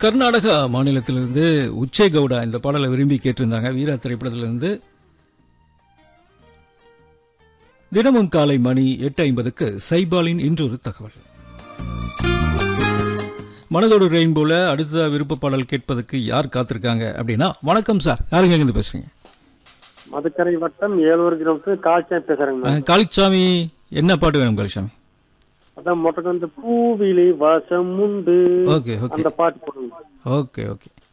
கர்நாடகா மாநிலத்திலிருந்து உச்சே கவுடா இந்த பாடலை விரும்பி கேட்டிருந்தாங்க வீரா திரைப்படத்திலிருந்து தினமும் காலை மணி எட்டு ஐம்பதுக்கு சைபாலின் இன்றொரு தகவல் மனதோடு ரெயின்போல அடுத்த விருப்ப பாடல் கேட்பதற்கு யார் காத்திருக்காங்க அப்படின்னா வணக்கம் சார் யாருங்க இருந்து பேசுறீங்க மதுக்கரை வட்டம் ஏலூர் கிராமத்துல காய்ச்சல் பேசுறேங்க அஹ், காளிச்சாமி என்ன பாட்டு வேணும் காளிச்சாமி அதான் மொட்டை வந்து பூவிலே வாசம் உண்டு ஓகே ஓகே அந்த பாட்டு போடுங்க ஓகே ஓகே